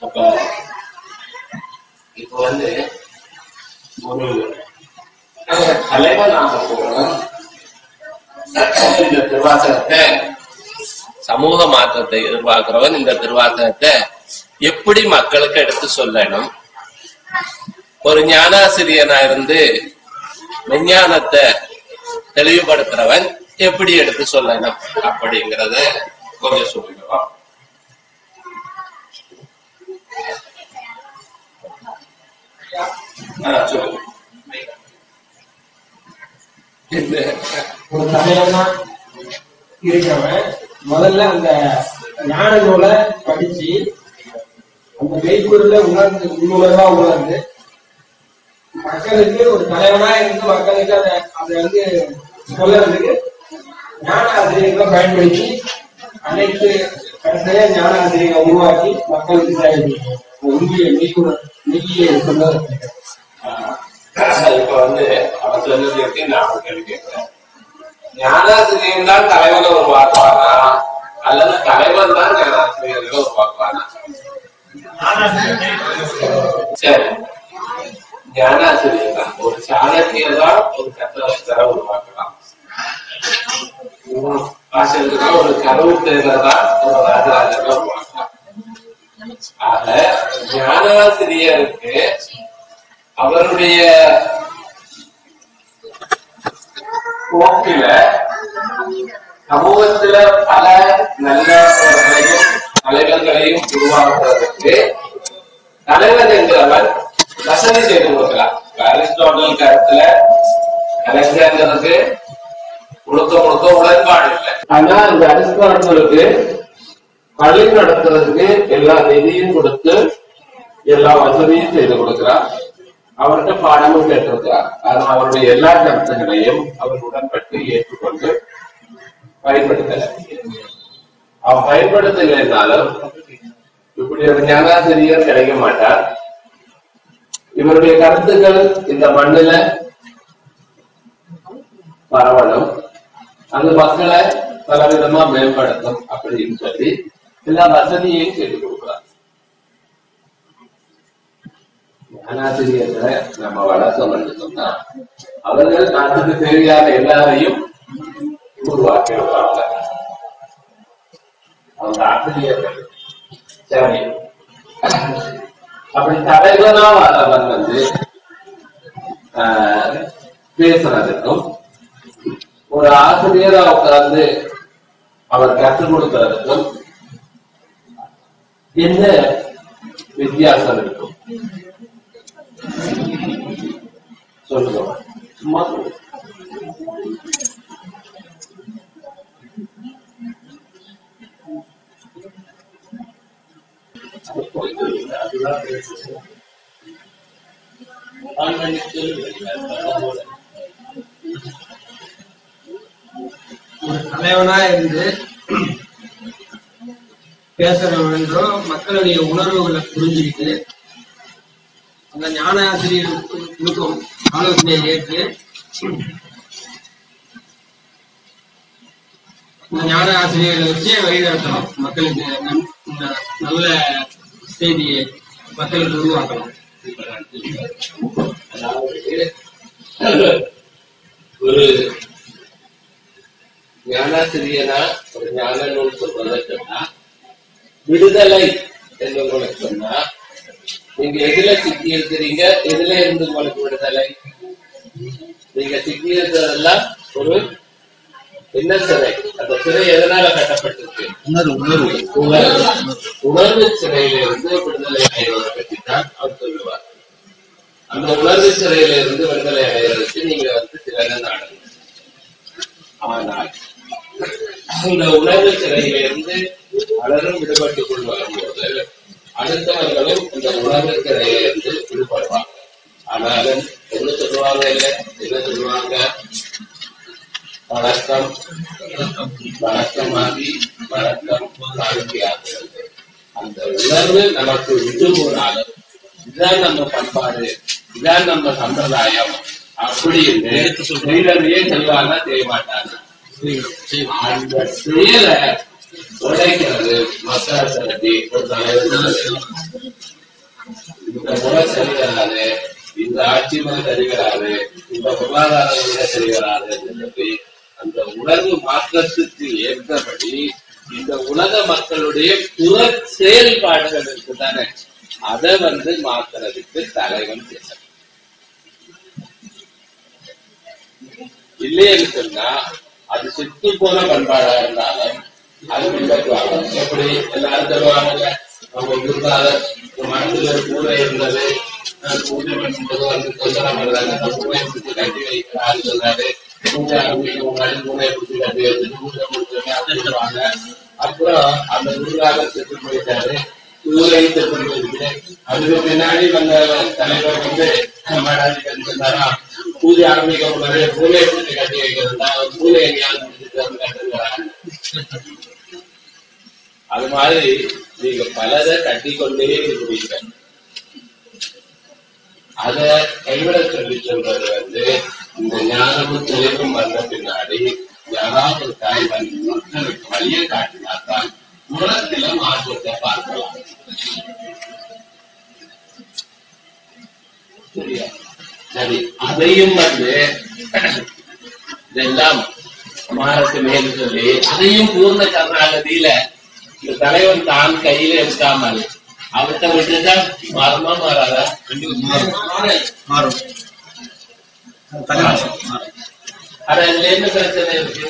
அப்ப இப்ப வந்து ஒரு தலைவன் நாம போகணும் இந்த திருவாசகத்தை சமூக மாற்றத்தை எதிர்பார்க்கிறவன் இந்த திருவாசகத்தை எப்படி மக்களுக்கு எடுத்து சொல்லணும் ஒரு ஞானாசிரியனா இருந்து விஞ்ஞானத்தை தெளிவுபடுத்துறவன் எப்படி எடுத்து சொல்லணும் அப்படிங்கறத கொஞ்சம் சொல்லுங்க ஆ, சொல்லுங்க என்ன? ஒரு தலைவனா இருக்கவன் முதல்ல அந்த ஞான நூலை படிச்சு அந்த மெய்ப்பொருளை உணர்ந்து உள்ளுணர்வா உணர்ந்து மக்களுக்கு ஒரு தலைவனா இருந்து மக்களுக்கு அதை அதை வந்து சொல்றதுக்கு ஞான ஆசிரியர்களை பயன்படுத்தி அனைத்து கடைசியா ஞான ஆசிரியர்களை உருவாக்கி மக்களுக்கு சேவை செய்யணும். உண்மையை மெய்ப்பொருள் மெய்யை சொல்ல இப்ப வந்து அவன் சொன்னதுக்கு நான் கேள்வி கேட்கிறேன் ஞானாசிரியன் தான் தலைவனை உருவாக்குவானா அல்லது தலைவன் தான் ஞானாசிரியர்களை உருவாக்குவானா சரி ஞானாசிரியர் தான் ஒரு சாணக்கியர் தான் ஒரு கத்தவஸ்தரை உருவாக்கலாம் ஆசிரியர் தான் ஒரு கருவு தேர்தல் தான் ஒரு ராஜராஜனை உருவாக்கலாம் ஆக ஞானாசிரியருக்கு அவருடைய போக்கில சமூகத்துல பல நல்லவர்களையும் தலைவர்களையும் உருவாக்குறதுக்கு தலைவர் என்கிறவன் வசதி செய்து கொடுக்கலாம் இப்ப அரிஸ்டாட்டல் கருத்துல அலெக்சாண்டருக்கு முழுக்க முழுக்க உடன்பாடு இல்லை ஆனா இந்த அரிஸ்டாட்டலுக்கு பள்ளி நடத்துறதுக்கு எல்லா நிதியும் கொடுத்து எல்லா வசதியும் செய்து கொடுக்கிறார் அவர்கிட்ட பாடமும் கேட்டிருக்கிறார் ஆனா அவருடைய எல்லா கருத்துகளையும் அவர் உடன்பட்டு ஏற்றுக்கொண்டு பயன்படுத்தல அவன் பயன்படுத்தலைனாலும் இப்படி ஒரு ஞானாசிரியர் கிடைக்க மாட்டார் இவருடைய கருத்துக்கள் இந்த மண்ணுல பரவணும் அந்த மக்களை பல விதமா மேம்படுத்தும் அப்படின்னு சொல்லி எல்லா வசதியையும் செய்து கொடுக்கிறார் ஞானாசிரியர்களை நம்ம வளர்த்தோம்னு சொன்னா அவர்கள் நாட்டுக்கு தேவையான எல்லாரையும் உருவாக்கி இருப்பாங்க அவங்க ஆசிரியர்கள் சரி அப்படி தலைவனா வரவன் வந்து ஆஹ், பேசுறதுக்கும் ஒரு ஆசிரியரா உட்கார்ந்து அவர் கற்றுக் கொடுக்கறதுக்கும் என்ன வித்தியாசம் இருக்கும் சொல்லுங்க சும்மா சொல்லுங்க. ஒரு தலைவனா இருந்து பேசுறவன்றோ மக்களுடைய உணர்வுகளை புரிஞ்சுக்கிட்டு அந்த ஞான ஆசிரியர் கொடுக்கும் ஆலோசனையை ஏற்று இந்த ஞான ஆசிரியர்களை வச்சு வழிநடத்தணும் மக்களுக்கு நன்- இந்த நல்ல செய்தியை மக்களுக்கு உருவாக்கணும் அதாவது ஒரு ஞானாசிரியனா ஒரு ஞான நூல் சொல்றதை சொன்னா விடுதலை என்று உங்களுக்கு சொன்னா நீங்க எதுல சிக்கி இருக்கிறீங்க எதுல இருந்து உங்களுக்கு விடுதலை நீங்க சிக்கி இருக்கிறதெல்லாம் ஒரு என்ன சிறை அந்த சிறை எதனால கட்டப்பட்டிருக்கு உணர்வு உணர்வு உணர்வு உணர்வு சிறையிலிருந்து விடுதலை அடைவதை பற்றி தான் அவர் சொல்லுவார் அந்த உணர்வு சிறையில இருந்து விடுதலை அடைவதற்கு நீங்க வந்து திறன நாடுங்க ஆனால் அந்த உணர்வு சிறையில இருந்து பலரும் விடுபட்டுக் கொண்டு வரும்போது அடுத்தவர்களும் இந்த உணர்வு சிறையில இருந்து விடுபடுவாங்க ஆனாலும் என்ன சொல்லுவாங்க இல்ல என்ன சொல்லுவாங்க வணக்கம் வணக்கமாகி வணக்கம் சாந்தியாகிறது அந்த உணர்வு நமக்கு விட்டுபோனாலும் இதான் நம்ம பண்பாடு இதான் நம்ம சம்பிரதாயம் அப்படின்னு செய்யறதையே செய்வாங்க செய்ய மாட்டாங்க அந்த செயலை உழைக்கிறது மசாஜ் தரப்பி ஒரு தலைவர் இந்த முறை சரி வராது இந்த ஆட்சி முறை சரி வராது இந்த பொருளாதார முறை சரி வராது சொல்லி அந்த உணர்வு மாற்றத்துக்கு ஏற்றபடி இந்த உலக மக்களுடைய புற செயல்பாடுகள் இருக்குதானே அதை வந்து மாத்துறதுக்கு தலைவன் பேசணும் இல்லைன்னு சொன்னா அது செத்து போன பண்பாடா இருந்தாலும் அது பின்பற்றுவாங்க எப்படி எல்லாரும் தருவாங்க அவங்க குருநாதர் மனசுல ஒரு கூரை இருந்தது நான் பூஜை பண்ணும்போது வந்து தொந்தரவு பண்றாங்க அந்த பூனையை பிடிச்சி கட்டி வைக்கிறாரு சொல்றாரு பூஜை ஆரம்பிக்க முன்னாடி பூனையை பிடிச்சி கட்டி வச்சுட்டு பூஜை முடிச்சு அதை சொல்லுவாங்க அப்புறம் அந்த குருநாதர் செத்து போயிட்டாரு கூரை செத்து போயிருக்கு அதுக்கு பின்னாடி வந்த தலைவர் வந்து மடாதிபதி சொன்னாரா பூஜை ஆரம்பிக்க முன்னாடி பூனையை பிடிச்சி கட்டி வைக்கிறதா பூனை எங்கேயாவது பிடிச்சிட்டு வந்து கட்டுங்கிறாங்க அது மாதிரி நீங்க பலதை கட்டிக்கொண்டே இருக்கிறீங்க அத கைவிட சொல்லி சொல்றது வந்து இந்த ஞானமும் தெளிவும் வந்த பின்னாடி யாராவது ஒரு தாய் வந்து மக்களுக்கு வழியை காட்டினாத்தான் குணத்தில மாற்றத்தை பார்க்கலாம் சரியா சரி அதையும் வந்து இதெல்லாம் மாறத்து மேல் சொல்லி அதையும் பூர்ண கர்நாடகத்தில இந்த தலைவன் தான் கையில எடுக்காமல் அவர்கிட்ட விட்டுட்டா மாறுமா மாறாதா மாறும் தலைவர் மாறும் ஆனா இதுல என்ன பிரச்சனை இருக்கு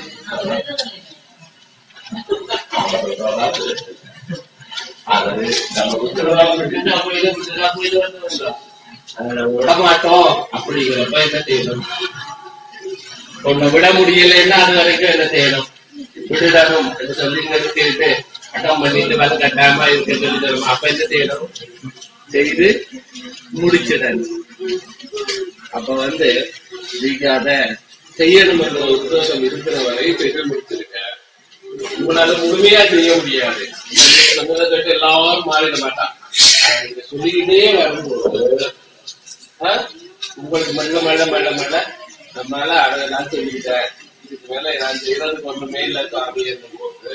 அது நம்ம உத்தரவாதம் விட்டுட்டு அப்ப இதை விட்டுட்டு அப்ப இதை வந்து வந்தோம். அதை நம்ம விட மாட்டோம் அப்படிங்கிறப்ப என்ன செய்யணும் உன்னை விட முடியலைன்னா அது வரைக்கும் என்ன செய்யணும் விட்டுடணும் என்று சொல்லி நிறுத்திட்டு அட்டம் பண்ணிட்டு வேலை கட்டாம இருக்க சொல்லி தரும் அப்ப என்ன செய்யணும் செய்து முடிச்சிடணும் அப்ப வந்து நீங்க அத செய்யணும் என்ற உத்தேசம் இருக்கிற வரை செய்து முடிச்சிருக்க உங்களால முழுமையா செய்ய முடியாது இந்த முதல் கட்டு எல்லாரும் மாறிட மாட்டான் அதை நீங்க சொல்லிக்கிட்டே வரும்போது ஆ, உங்களுக்கு மெல்ல மெல்ல மெல்ல மெல்ல நம்மளால அதை நான் சொல்லிக்கிட்டேன் இதுக்கு மேல நான் செய்யறதுக்கு ஒண்ணுமே இல்லை சாமி என்னும் போது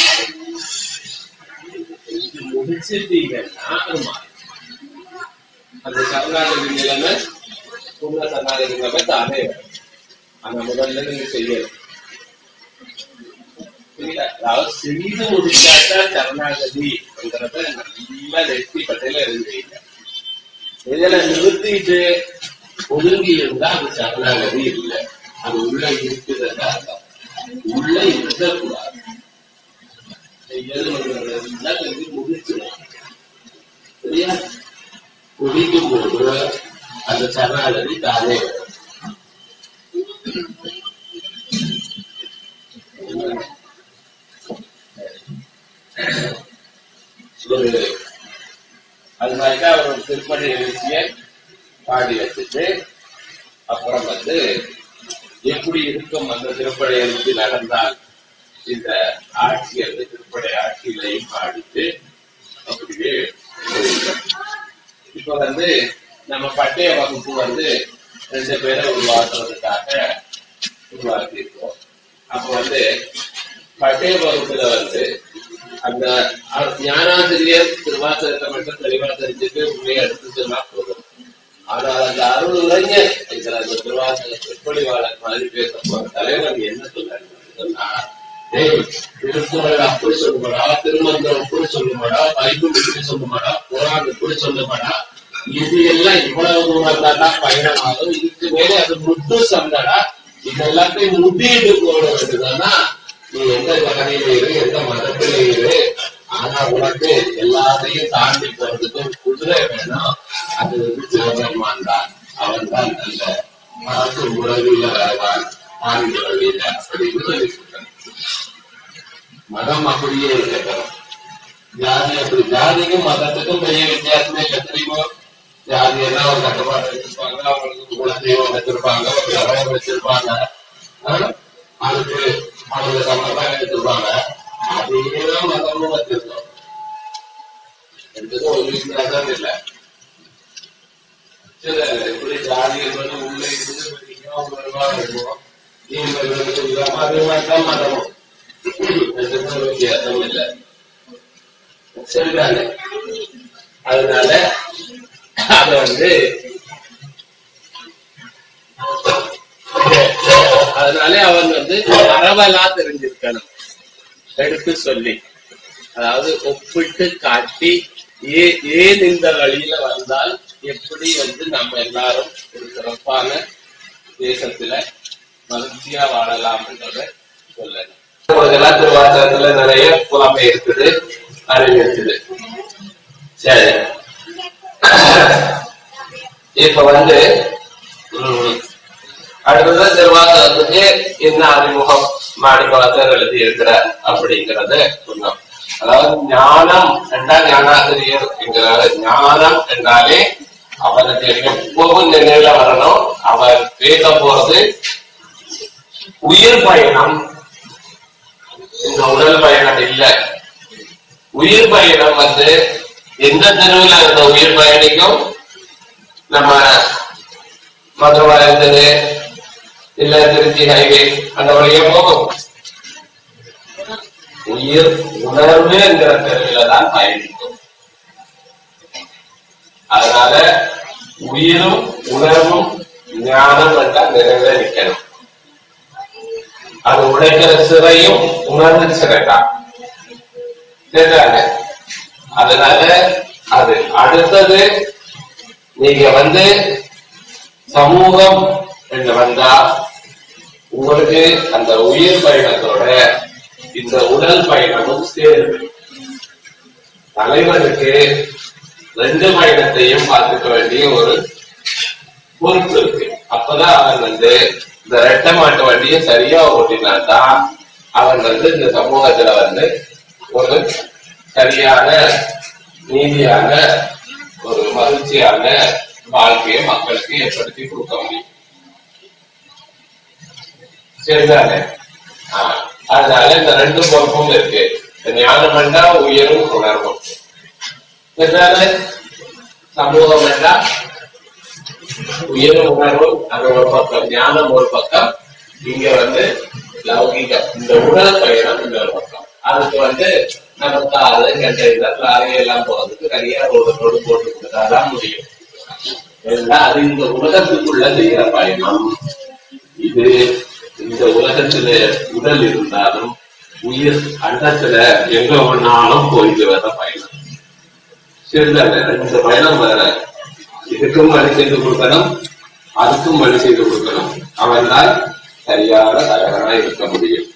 இது முடிச்சிட்டீங்கன்னா அது மாறும். அந்த கர்நாடக நிலைமை பூர்ண கர்நாடக நிலைமை தானே வரும். ஆனா முதல்ல நீங்க செய்யணும் சரிங்களா? அதாவது செய்து முடிச்சாட்டா கர்நாடகிங்கிறத நல்லா நெத்தி பட்டையில எழுதுவீங்க இதுல நிறுத்திட்டு ஒதுங்கி இருந்தா அது சரணாகதி இல்லை அது உள்ள இருக்குதுன்னா அர்த்தம். உள்ள இருக்கக்கூடாது செய்யணும் செஞ்சு முடிச்சிடும் சரியா குடிக்கும் போது அந்த சரணாகதி தானே வரும். ஒரு அது மாதிரிதான் ஒரு திருப்பதி எழுச்சிய பாடி வச்சுட்டு அப்புறம் வந்து எப்படி இருக்கும் அந்த திருப்படை எழுச்சி நடந்தால் இந்த ஆட்சி அந்த திருப்படை ஆட்சியிலையும் பாடிட்டு அப்படியே போயிட்டோம். இப்ப வந்து நம்ம பட்டய வகுப்பு வந்து ரெண்டு பேரை உருவாக்குறதுக்காக உருவாக்கி இருக்கோம் அப்ப வந்து பட்டய வகுப்புல வந்து அந்த அ- ஞானாசிரியர் திருவாசகத்தை மட்டும் தெளிவா தெரிஞ்சுட்டு உண்மையை எடுத்து சொன்னா போதும் ஆனால் அந்த அருள் உரைஞர் என்கிற அந்த திருவாசக சொற்பொழிவாளர் மாதிரி பேச போற தலைவர் என்ன சொல்றாரு சொன்னா "டேய், திருக்குறள் அப்படி சொல்லுமாடா திருமந்திரம் இப்படி சொல்லுமாடா பைபிள் இப்படி சொல்லுமாடா குரான் இப்படி சொல்லுமாடா இது எல்லாம் இவ்வளவு தூரம் தாண்டா பயணமாகும் இதுக்கு மேலே அது முட்டு சந்தடா இது எல்லாத்தையும் முட்டிட்டு போட வேண்டியதுன்னா நீ எந்த ஜகனையில இரு எந்த மதத்தில இரு ஆனா உனக்கு எல்லாத்தையும் தாண்டி போறதுக்கு ஒரு குதிரை வேணும் அது வந்து சிவபெருமான் தான் அவன் தான் நல்ல மனசு உறவில வருவான் ஆண்ட வழியில அப்படின்னு சொல்லி சொல்றான் மதம் அப்படியே இருக்கட்டும் ஜாதி அப்படி ஜாதிக்கும் மதத்துக்கும் பெரிய வித்தியாசமே இல்லை தெரியுமோ ஜாதி எல்லாம் ஒரு கட்டுப்பாடு வச்சிருப்பாங்க அவங்களுக்கு குலதெய்வம் வச்சிருப்பாங்க ஒரு கடவுள் வச்சிருப்பாங்க ஆஹ் அதுக்கு அவங்க சம்பிரதாயம் வச்சிருப்பாங்க அதேதான் மதமும் வச்சிருக்கோம் ரெண்டுக்கும் ஒரு வித்தியாசம் இல்லை சில எப்படி ஜாதிகள் வந்து உள்ள இருந்து பிடிக்கும் வருவா இருக்கும் இவங்களுக்கு இல்லாம அதே மாதிரி தான் மதமும் ரெண்டுக்கும் ஒரு வித்தியாசம் இல்லை சரிதானே அதனால அத வந்து அதனால அவன் வந்து பரவலா தெரிஞ்சிருக்கணும் எடுத்து சொல்லி அதாவது ஒப்பிட்டு காட்டி ஏ ஏன் இந்த வழியில வந்தால் எப்படி வந்து நம்ம எல்லாரும் ஒரு சிறப்பான தேசத்துல மகிழ்ச்சியா வாழலாம்ன்றத சொல்லணும் உங்களுக்கெல்லாம் திருவாசகத்துல நிறைய புலமை இருக்குது அறிவு இருக்குது சரி இப்ப வந்து உம், அடுத்தது திருவாசகத்துக்கு என்ன அறிமுகம் மாணிக்கவாசகர் எழுதி இருக்கிறார் அப்படிங்கறத சொன்னோம் அதாவது ஞானம் என்றால் ஞானாசிரியர் என்கிறார் ஞானம் என்றாலே அவருக்கு எப்பவும் நினைவுல வரணும் அவர் பேச போறது உயிர் பயணம் இந்த உடல் பயணம் இல்ல உயிர் பயணம் வந்து எந்த தெருவில் இருந்த உயிர் பயணிக்கும் நம்ம மதுரை இருந்தது இல்ல திருச்சி ஹைவே அந்த வழியா போகும் உயிர் உணர்வு என்கிற தெருவில தான் பயணிக்கும் அதனால உயிரும் உணர்வும் ஞானம் என்றால் நிறைவே நிற்கணும் அது உடைக்கிற சிறையும் உணர்வு சிறைதான் சரிதானே அதனால அது அடுத்தது நீங்க வந்து சமூகம் என்று வந்தா உங்களுக்கு அந்த உயிர் பயணத்தோட இந்த உடல் பயணமும் சேருது தலைவனுக்கு ரெண்டு பயணத்தையும் பார்த்துக்க வேண்டிய ஒரு பொறுப்பு இருக்கு அப்பதான் அவன் வந்து இந்த ரெட்டை மாட்டு வண்டியை சரியா ஓட்டினாதான் அவன் வந்து இந்த சமூகத்துல வந்து ஒரு சரியான நீதியான ஒரு மகிழ்ச்சியான வாழ்க்கையை மக்களுக்கு ஏற்படுத்தி கொடுக்க முடியும் சரிதானே ஆ, அதனால இந்த ரெண்டு பொறுப்பும் இருக்கு இந்த ஞானம் என்றா உயரும் உணர்வும் சரிதானே சமூகம் என்றா உயரும் உணர்வும் அது ஒரு பக்கம் ஞானம் ஒரு பக்கம் இங்க வந்து லௌகிகம் இந்த உடல் பயணம் இந்த ஒரு பக்கம் அதுக்கு வந்து நம்ம காரு கண்டெய்னர் லாரி எல்லாம் போறதுக்கு நிறைய ரோடு ரோடு போட்டு கொடுத்தாதான் முடியும் ஏன்னா அது இந்த உலகத்துக்குள்ள செய்யற பயணம் இது இந்த உலகத்துல உடல் இருந்தாலும் உயிர் அண்டத்துல எங்க வேணாலும் போயிட்டு வர பயணம் சரிதானே இந்த பயணம் வேற இதுக்கும் வழி செய்து கொடுக்கணும் அதுக்கும் வழி செய்து கொடுக்கணும் அவன் தான் சரியான தலைவராக இருக்க முடியும்